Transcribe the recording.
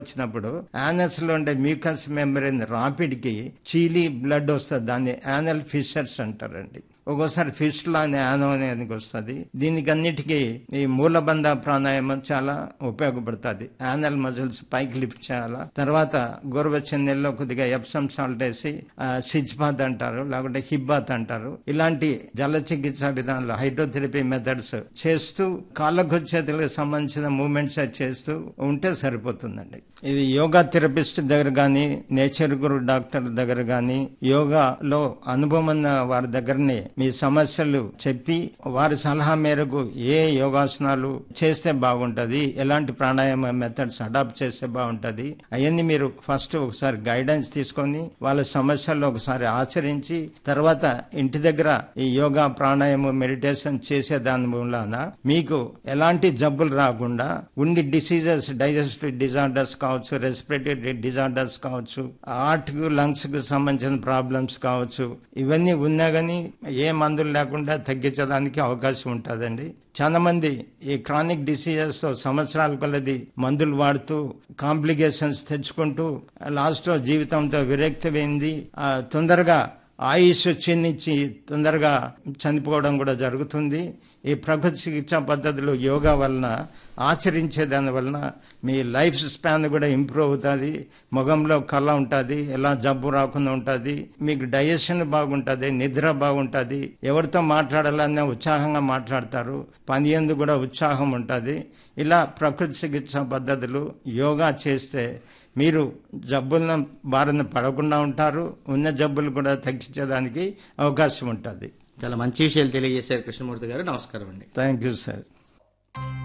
వచ్చినప్పుడు యానస్ లో ఉండే మ్యూకస్ మెంబ్రెయిన్ రాపిడ్కి చీలీ బ్లడ్ వస్తుంది దాన్ని యానల్ ఫిషర్స్ అంటారండి ఒక్కోసారి ఫిస్టులా అనే యానో అనేది వస్తుంది దీనికి అన్నిటికీ ఈ మూలబంధ ప్రాణాయామం చాలా ఉపయోగపడుతుంది యానల్ మజిల్స్ పైకి లిఫ్ట్ చేయాలా తర్వాత గోరువెచ్చని నీళ్ళలో కొద్దిగా ఎప్సమ్ సాల్ట్ వేసి సిచ్ బాత్ అంటారు లేకుంటే హిప్ బాత్ అంటారు ఇలాంటి జల చికిత్సా విధానాలు హైడ్రోథెరపీ మెథడ్స్ చేస్తూ కాళ్ళకు చేతులకు సంబంధించిన మూమెంట్స్ చేస్తూ ఉంటే సరిపోతుందండి ఇది యోగా థెరపిస్ట్ దగ్గర కానీ నేచర్ గురు డాక్టర్ దగ్గర కానీ యోగాలో అనుభవం ఉన్న వారి దగ్గరనే మీ సమస్యలు చెప్పి వారి సలహా మేరకు ఏ యోగాసనాలు చేస్తే బాగుంటది ఎలాంటి ప్రాణాయామ మెథడ్స్ అడాప్ట్ చేస్తే బాగుంటది అవన్నీ మీరు ఫస్ట్ ఒకసారి గైడెన్స్ తీసుకొని వాళ్ళ సమస్యలు ఒకసారి ఆచరించి తర్వాత ఇంటి దగ్గర ఈ యోగా ప్రాణాయామం మెడిటేషన్ చేసే దాని మూలాన మీకు ఎలాంటి జబ్బులు రాకుండా ఉండి డిసీజెస్ డైజెస్టివ్ డిజార్డర్స్ కావచ్చు రెస్పిరేటరీ డిజార్డర్స్ కావచ్చు హార్ట్ కు లంగ్స్ కు సంబంధించిన ప్రాబ్లమ్స్ కావచ్చు ఇవన్నీ ఉన్నా గానీ ఏ మందులు లేకుండా తగ్గించడానికి అవకాశం ఉంటుందండి చాలా మంది ఈ క్రానిక్ డిసీజెస్ తో సంవత్సరాల కొలది మందులు వాడుతూ కాంప్లికేషన్స్ తెచ్చుకుంటూ లాస్ట్ లో జీవితంతో విరక్తి పోయింది ఆ, తొందరగా ఆయుష్ క్షీణించి తొందరగా చనిపోవడం కూడా జరుగుతుంది ఈ ప్రకృతి చికిత్సా పద్ధతులు యోగా వలన ఆచరించే దాని వలన మీ లైఫ్ స్పాన్ కూడా ఇంప్రూవ్ అవుతుంది ముఖంలో కళ ఉంటుంది ఎలా జబ్బు రాకుండా ఉంటుంది మీకు డైజెషన్ బాగుంటుంది నిద్ర బాగుంటుంది ఎవరితో మాట్లాడాలన్నా ఉత్సాహంగా మాట్లాడతారు పని ఎందు కూడా ఉత్సాహం ఉంటుంది ఇలా ప్రకృతి చికిత్సా పద్ధతులు యోగా చేస్తే మీరు జబ్బులను బారిన పడకుండా ఉంటారు ఉన్న జబ్బులు కూడా తగ్గించడానికి అవకాశం ఉంటుంది చాలా మంచి విషయాలు తెలియజేశారు కృష్ణమూర్తి గారు నమస్కారం అండి థ్యాంక్ యూ సార్